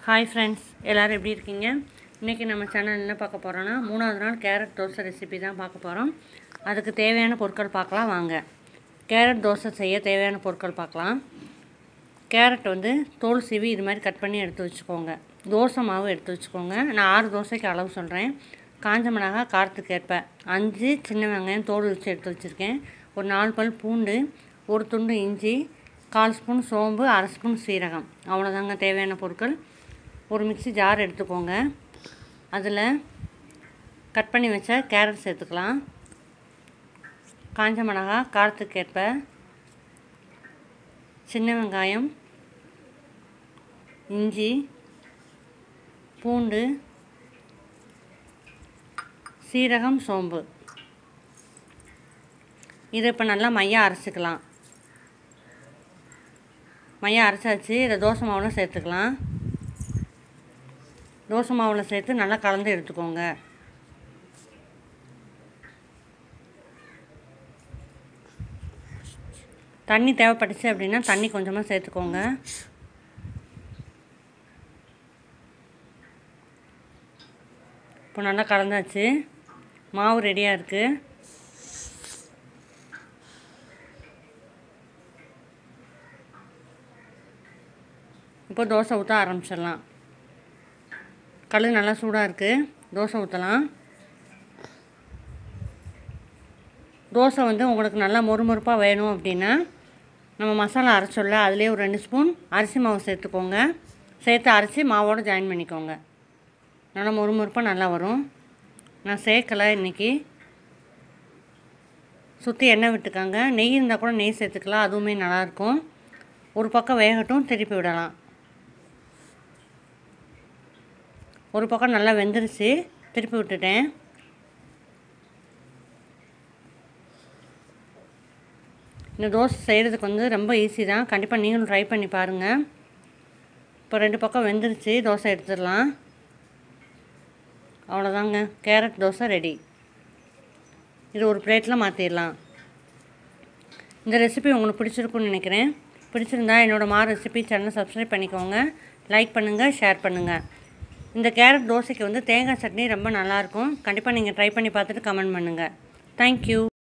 hi friends எல்லோரும் எப்படி இருக்கீங்க இன்றைக்கி நம்ம சேனல் என்ன பார்க்க போகிறோன்னா மூணாவது நாள் கேரட் தோசை ரெசிபி தான் பார்க்க போகிறோம் அதுக்கு தேவையான பொருட்கள் பார்க்கலாம் வாங்க கேரட் தோசை செய்ய தேவையான பொருட்கள் பார்க்கலாம் கேரட் வந்து தோல் சீவி இது மாதிரி கட் பண்ணி எடுத்து வச்சுக்கோங்க தோசை மாவு எடுத்து வச்சுக்கோங்க நான் ஆறு தோசைக்கு அளவு சொல்கிறேன் காஞ்ச மிளகா காரத்துக்கு ஏற்ப அஞ்சு சின்ன வெங்காயம் தோல் வச்சு எடுத்து வச்சுருக்கேன் ஒரு நாலு பல் பூண்டு ஒரு துண்டு இஞ்சி கால் ஸ்பூன் சோம்பு அரை ஸ்பூன் சீரகம் அவ்வளோதாங்க தேவையான பொருட்கள் ஒரு மிக்ஸி ஜார் எடுத்துக்கோங்க அதில் கட் பண்ணி வச்ச கேரட் சேர்த்துக்கலாம் காஞ்ச மிளகா காரத்துக்கு ஏற்ப சின்ன வெங்காயம் இஞ்சி பூண்டு சீரகம் சோம்பு இதை இப்போ நல்லா மையம் அரைச்சிக்கலாம் மையம் அரைச்சாச்சு இதை தோசை மாவில் சேர்த்துக்கலாம் தோசை மாவில் சேர்த்து நல்லா கலந்து எடுத்துக்கோங்க தண்ணி தேவைப்பட்டுச்சு அப்படின்னா தண்ணி கொஞ்சமாக சேர்த்துக்கோங்க இப்போ நல்லா கலந்தாச்சு மாவு ரெடியாக இருக்குது இப்போ தோசை ஊற்ற ஆரம்பிச்சிடலாம் கல் நல்லா சூடாக இருக்குது தோசை ஊற்றலாம் தோசை வந்து உங்களுக்கு நல்லா மொறுமொறுப்பாக வேணும் அப்படின்னா நம்ம மசாலா அரைச்சோல்ல அதுலேயே ஒரு ரெண்டு ஸ்பூன் அரிசி மாவு சேர்த்துக்கோங்க சேர்த்து அரைச்சி மாவோடு ஜாயின் பண்ணிக்கோங்க நல்லா மொறுமொறுப்பாக நல்லா வரும் நான் சேர்க்கலை இன்றைக்கி சுற்றி எண்ணெய் விட்டுக்காங்க நெய் இருந்தால் கூட நெய் சேர்த்துக்கலாம் அதுவுமே நல்லாயிருக்கும் ஒரு பக்கம் வேகட்டும் திருப்பி விடலாம் ஒரு பக்கம் நல்லா வெந்துருச்சு திருப்பி விட்டுட்டேன் இந்த தோசை செய்கிறதுக்கு வந்து ரொம்ப ஈஸி தான் கண்டிப்பாக நீங்களும் ட்ரை பண்ணி பாருங்கள் இப்போ ரெண்டு பக்கம் வெந்துருச்சு தோசை எடுத்துடலாம் அவ்வளோதாங்க கேரட் தோசை ரெடி இது ஒரு பிளேட்டில் மாற்றிடலாம் இந்த ரெசிபி உங்களுக்கு பிடிச்சிருக்குன்னு நினைக்கிறேன் பிடிச்சிருந்தா என்னோடய மா ரெசிபி சேனலை சப்ஸ்கிரைப் பண்ணிக்கோங்க லைக் பண்ணுங்கள் ஷேர் பண்ணுங்கள் இந்த கேரட் தோசைக்கு வந்து தேங்காய் சட்னி ரொம்ப நல்லாயிருக்கும் கண்டிப்பாக நீங்கள் ட்ரை பண்ணி பார்த்துட்டு கமெண்ட் பண்ணுங்கள் தேங்க்யூ